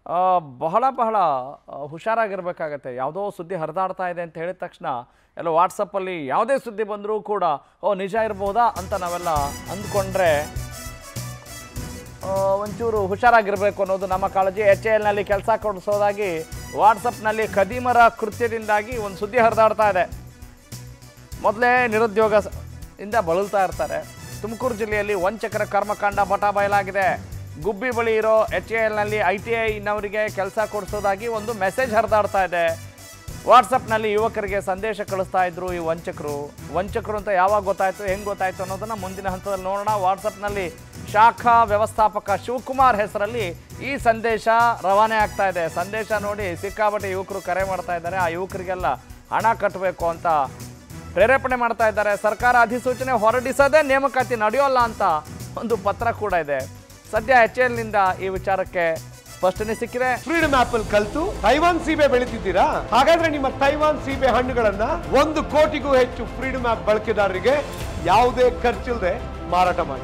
ಆ, ಬಹಳ ಬಹಳ ಆ, ಹುಷಾರಾಗಿರ್ಬೇಕಾಗತ್ತೆ ಯಾವುದೋ ಸುದ್ದಿ ಹರಿದಾಡ್ತಾ ಇದೆ ಅಂತ ಹೇಳಿದ ತಕ್ಷಣ ಎಲ್ಲ ವಾಟ್ಸಪ್ಪಲ್ಲಿ ಯಾವುದೇ ಸುದ್ದಿ ಬಂದರೂ ಕೂಡ ಓ ನಿಜ ಇರ್ಬೋದಾ ಅಂತ ನಾವೆಲ್ಲ ಅಂದ್ಕೊಂಡ್ರೆ ಆ, ಒಂಚೂರು ಹುಷಾರಾಗಿರಬೇಕು ಅನ್ನೋದು ನಮ್ಮ ಕಾಳಜಿ ಎಚ್ ಎ ಎಲ್ನಲ್ಲಿ ಕೆಲಸ ಕೊಡಿಸೋದಾಗಿ ವಾಟ್ಸಪ್ನಲ್ಲಿ ಖದೀಮರ ಕೃತ್ಯದಿಂದಾಗಿ ಒಂದು ಸುದ್ದಿ ಹರಿದಾಡ್ತಾ ಇದೆ ಮೊದಲೇ ನಿರುದ್ಯೋಗ ಸ- ಇಂದ ಬಳಲ್ತಾ ಇರ್ತಾರೆ ತುಮಕೂರು ಜಿಲ್ಲೆಯಲ್ಲಿ ವಂಚಕರ ಕರ್ಮಕಾಂಡ ಬಟ ಬಯಲಾಗಿದೆ ಗುಬ್ಬಿ ಬಳಿ ಇರೋ ಎಚ್ ಎ ಎಲ್ನಲ್ಲಿ ಐ ಟಿ ಐನವರಿಗೆ ಕೆಲಸ ಕೊಡಿಸೋದಾಗಿ ಒಂದು ಮೆಸೇಜ್ ಹರಿದಾಡ್ತಾ ಇದೆ ವಾಟ್ಸಪ್ನಲ್ಲಿ ಯುವಕರಿಗೆ ಸಂದೇಶ ಕಳಿಸ್ತಾ ಇದ್ರು ಈ ವಂಚಕರು ವಂಚಕರು ಅಂತ ಯಾವಾಗ ಗೊತ್ತಾಯ್ತು ಹೆಂಗೆ ಗೊತ್ತಾಯ್ತು ಅನ್ನೋದನ್ನ ಮುಂದಿನ ಹಂತದಲ್ಲಿ ನೋಡೋಣ ವಾಟ್ಸಪ್ನಲ್ಲಿ ಶಾಖಾ ವ್ಯವಸ್ಥಾಪಕ ಶಿವಕುಮಾರ್ ಹೆಸರಲ್ಲಿ ಈ ಸಂದೇಶ ರವಾನೆ ಆಗ್ತಾ ಇದೆ ಸಂದೇಶ ನೋಡಿ ಸಿಕ್ಕಾಪಟ್ಟೆ ಯುವಕರು ಕರೆ ಮಾಡ್ತಾ ಇದ್ದಾರೆ ಆ ಯುವಕರಿಗೆಲ್ಲ ಹಣ ಕಟ್ಟಬೇಕು ಅಂತ ಪ್ರೇರೇಪಣೆ ಮಾಡ್ತಾ ಇದ್ದಾರೆ ಸರ್ಕಾರ ಅಧಿಸೂಚನೆ ಹೊರಡಿಸದೆ ನೇಮಕಾತಿ ನಡೆಯೋಲ್ಲ ಅಂತ ಒಂದು ಪತ್ರ ಕೂಡ ಇದೆ ಸದ್ಯ ಎಚ್ ಎಲ್ನಿಂದ ಈ ವಿಚಾರಕ್ಕೆ ಸ್ಪಷ್ಟನೆ ಸಿಕ್ಕಿದೆ ಫ್ರೀಡಮ್ ಆಪಲ್ ಕಲ್ತು ತೈವಾನ್ ಸೀಬೆ ಬೆಳಿತಿದ್ದೀರಾ ಹಾಗಾದ್ರೆ ನಿಮ್ಮ ತೈವಾನ್ ಸೀಬೆ ಹಣ್ಣುಗಳನ್ನ ಒಂದು ಕೋಟಿಗೂ ಹೆಚ್ಚು ಫ್ರೀಡಮ್ ಆಪ್ ಬಳಕೆದಾರರಿಗೆ ಯಾವುದೇ ಖರ್ಚಿಲ್ಲದೆ ಮಾರಾಟ ಮಾಡಿ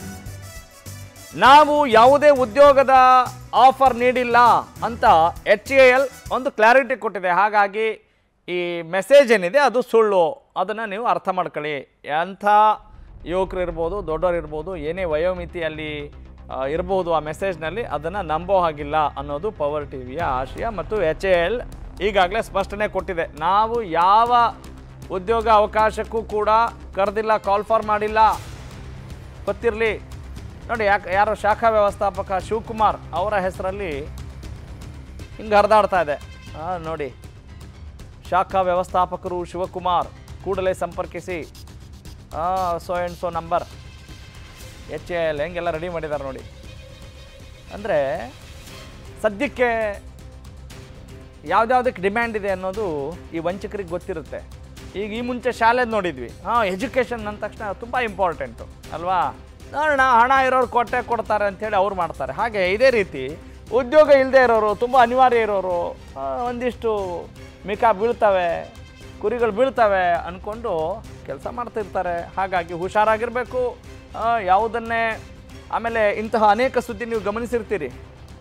ನಾವು ಯಾವುದೇ ಉದ್ಯೋಗದ ಆಫರ್ ನೀಡಿಲ್ಲ ಅಂತ ಎಚ್ ಎ ಎಲ್ ಒಂದು ಕ್ಲಾರಿಟಿ ಕೊಟ್ಟಿದೆ ಹಾಗಾಗಿ ಈ ಮೆಸೇಜ್ ಏನಿದೆ ಅದು ಸುಳ್ಳು ಅದನ್ನು ನೀವು ಅರ್ಥ ಮಾಡ್ಕೊಳ್ಳಿ ಎಂಥ ಯುವಕರು ಇರ್ಬೋದು ದೊಡ್ಡವರು ಇರ್ಬೋದು ಏನೇ ವಯೋಮಿತಿಯಲ್ಲಿ ಆ, ಇರ್ಬೋದು ಆ ಮೆಸೇಜ್ನಲ್ಲಿ ಅದನ್ನು ನಂಬೋ ಹಾಗಿಲ್ಲ ಅನ್ನೋದು ಪವರ್ ಟಿ ವಿಯ ಆಶಯ ಮತ್ತು ಎಚ್ ಎ ಎಲ್ ಈಗಾಗಲೇ ಸ್ಪಷ್ಟನೆ ಕೊಟ್ಟಿದೆ ನಾವು ಯಾವ ಉದ್ಯೋಗ ಅವಕಾಶಕ್ಕೂ ಕೂಡ ಕರೆದಿಲ್ಲ ಕಾಲ್ ಫಾರ್ ಮಾಡಿಲ್ಲ ಗೊತ್ತಿರಲಿ ನೋಡಿ ಯಾಕೆ ಯಾರೋ ಶಾಖಾ ವ್ಯವಸ್ಥಾಪಕ ಶಿವಕುಮಾರ್ ಅವರ ಹೆಸರಲ್ಲಿ ಹಿಂಗೆ ಹರಿದಾಡ್ತಾ ಇದೆ ಆ, ನೋಡಿ ಶಾಖಾ ವ್ಯವಸ್ಥಾಪಕರು ಶಿವಕುಮಾರ್ ಕೂಡಲೇ ಸಂಪರ್ಕಿಸಿ so and so number H A L ಹೆಂಗೆಲ್ಲ ರೆಡಿ ಮಾಡಿದ್ದಾರೆ ನೋಡಿ ಅಂದರೆ ಸದ್ಯಕ್ಕೆ ಯಾವ್ದ್ಯಾವ್ದಕ್ಕೆ ಡಿಮ್ಯಾಂಡ್ ಇದೆ ಅನ್ನೋದು ಈ ವಂಚಕರಿಗೆ ಗೊತ್ತಿರುತ್ತೆ ಈಗ ಈ ಮುಂಚೆ ಶಾಲೆದು ನೋಡಿದ್ವಿ ಹಾಂ ಎಜುಕೇಷನ್ ಅಂದ ತಕ್ಷಣ ತುಂಬ ಇಂಪಾರ್ಟೆಂಟು ಅಲ್ವಾ ನೋಡೋಣ ಹಣ ಇರೋರು ಕೊಟ್ಟೆ ಕೊಡ್ತಾರೆ ಅಂಥೇಳಿ ಅವ್ರು ಮಾಡ್ತಾರೆ ಹಾಗೆ ಇದೇ ರೀತಿ ಉದ್ಯೋಗ ಇಲ್ಲದೆ ಇರೋರು ತುಂಬ ಅನಿವಾರ್ಯ ಇರೋರು ಆ, ಒಂದಿಷ್ಟು ಮಿಕಾ ಬೀಳ್ತವೆ ಕುರಿಗಳು ಬೀಳ್ತವೆ ಅಂದ್ಕೊಂಡು ಕೆಲಸ ಮಾಡ್ತಿರ್ತಾರೆ ಹಾಗಾಗಿ ಹುಷಾರಾಗಿರಬೇಕು ಯಾವುದನ್ನೇ ಆಮೇಲೆ ಇಂತಹ ಅನೇಕ ಸುದ್ದಿ ನೀವು ಗಮನಿಸಿರ್ತೀರಿ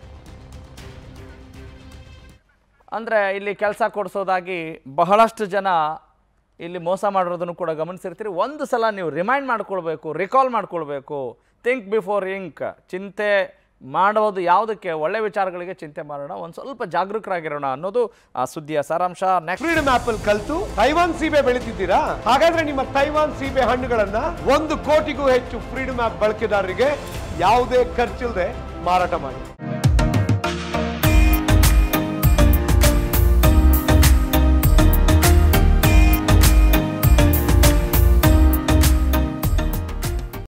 ಅಂದರೆ ಇಲ್ಲಿ ಕೆಲಸ ಕೊಡಿಸೋದಾಗಿ ಬಹಳಷ್ಟು ಜನ ಇಲ್ಲಿ ಮೋಸ ಮಾಡಿರೋದನ್ನು ಕೂಡ ಗಮನಿಸಿರ್ತೀರಿ ಒಂದು ಸಲ ನೀವು ರಿಮೈಂಡ್ ಮಾಡ್ಕೊಳ್ಬೇಕು ರಿಕಾಲ್ ಮಾಡ್ಕೊಳ್ಬೇಕು ಥಿಂಕ್ ಬಿಫೋರ್ ಇಂಕ್ ಚಿಂತೆ ಮಾಡೋದು ಯಾವುದಕ್ಕೆ ಒಳ್ಳೆ ವಿಚಾರಗಳಿಗೆ ಚಿಂತೆ ಮಾಡೋಣ ಒಂದು ಸ್ವಲ್ಪ ಜಾಗರೂಕರಾಗಿರೋಣ ಅನ್ನೋದು ಆ ಸುದ್ದಿಯ ಸಾರಾಂಶ ನೆಕ್ಸ್ಟ್ ಫ್ರೀಡಮ್ ಆಪಲ್ ಕಲ್ತು ತೈವಾನ್ ಸೀಬೆ ಬೆಳಿತಿದ್ದೀರಾ ಹಾಗಾದ್ರೆ ನಿಮ್ಮ ತೈವಾನ್ ಸೀಬೆ ಹಣ್ಣುಗಳನ್ನ ಒಂದು ಕೋಟಿಗೂ ಹೆಚ್ಚು ಫ್ರೀಡಮ್ ಆಪ್ ಬಳಕೆದಾರರಿಗೆ ಯಾವುದೇ ಖರ್ಚಿಲ್ಲದೆ ಮಾರಾಟ ಮಾಡಿ